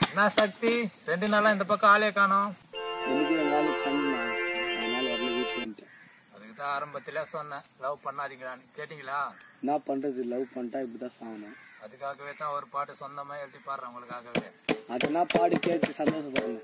என்ன சக்தி ரெண்டு நாளா இந்த பக்கம் ஆளே காணோம் எனக்கு எங்க ஆளுக்கு சண்டைண்ணா அதனால வரல வீட்டுக்கு வந்துட்டேன் அதுக்கு தான் ஆரம்பத்திலே சொன்னேன் லவ் பண்ணாதீங்களான்னு கேட்டீங்களா என்ன பண்றது லவ் பண்ணிட்டா இப்படிதான் சாகணும் அதுக்காகவே தான் ஒரு பாட்டு சொந்தமா எழுதி பாடுறேன் உங்களுக்காகவே அதெல்லாம் பாடி கேட்டு சந்தோஷப்படுங்க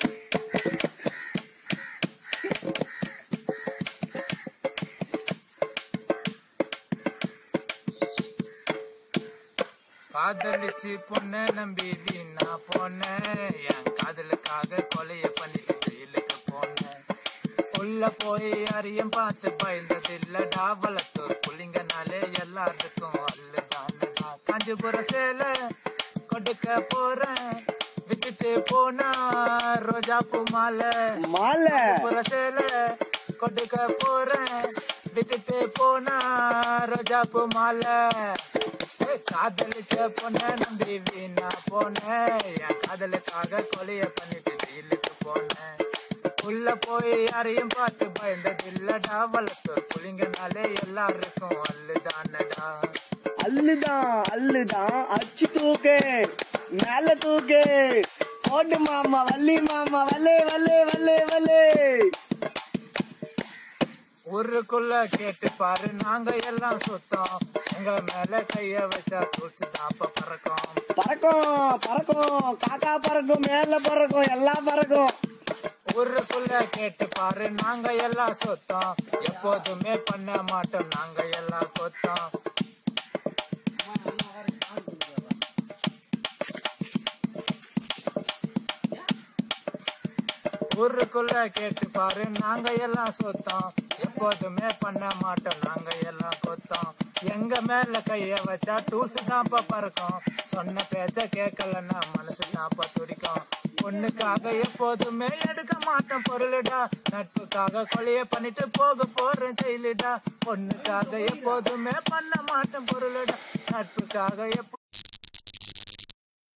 காதலிச்சு பொண்ணு நம்பி வீணா போனேன் என் காதலுக்காக கொலைய பண்ணிட்டு ஜெயிலுக்கு போனேன் உள்ள போய் யாரையும் பார்த்து பயந்தது இல்லடா வளர்த்தோர் புள்ளிங்கனாலே எல்லாருக்கும் அல்லுதானடா காஞ்சிபுர சேலை கொடுக்க போறேன் விட்டுட்டு போனா ரோஜா பூ மாலை மாலை புற சேலை கொடுக்க போறேன் விட்டுட்டு போனா ரோஜா பூ மாலை ஏய், காதலிச்ச பொண்ண நம்பி வீணா போனேன் என் காதலுக்காக கொலைய பண்ணிட்டு ஜெயிலுக்கு போனேன் உள்ள போய் யாரையும் பார்த்து பயந்தது இல்லடா வளர்த்தோர் புள்ளிங்கனாலே எல்லாருக்கும் அல்லுதானடா அல்லுதான் அல்லுதான் அச்சு தூக்கு மேல தூக்கு போட்டு மாமா வள்ளி மாமா வல்லே வல்லே வல்லே வல்லே ஊருக்குள்ள கேட்டு பாரு நாங்க எல்லாம் சுத்தம் எங்க மேல கைய வச்சா தூச்சு தாப்ப பறக்கும் பறக்கும் பறக்கும் காக்கா பறக்கும் மேல பறக்கும் எல்லாம் பறக்கும் ஊருக்குள்ள கேட்டு பாரு நாங்க எல்லாம் சுத்தம் எப்போதுமே பண்ண மாட்டோம் நாங்க எல்லாம் கொத்தம் ஊருக்குள்ள கேட்டு பாரு நாங்க எல்லாம் சுத்தம் எப்போதுமே பண்ண மாட்டோம் நாங்க எல்லாம் கொத்தம் எங்க மேல கைய வச்சா டூல்ஸ் தான்ப்பா பறக்கும் சொன்ன பேச்ச கேட்கலன்னா மனசு தான்ப்பா துடிக்கும் பொண்ணுக்காக எப்போதுமே எடுக்க மாட்டோம் பொருளுடா நட்புக்காக கொலைய பண்ணிட்டு போக போறேன் ஜெயிலுடா பொண்ணுக்காக எப்போதுமே பண்ண மாட்டோம் பொருளுடா நட்புக்காக எப்போ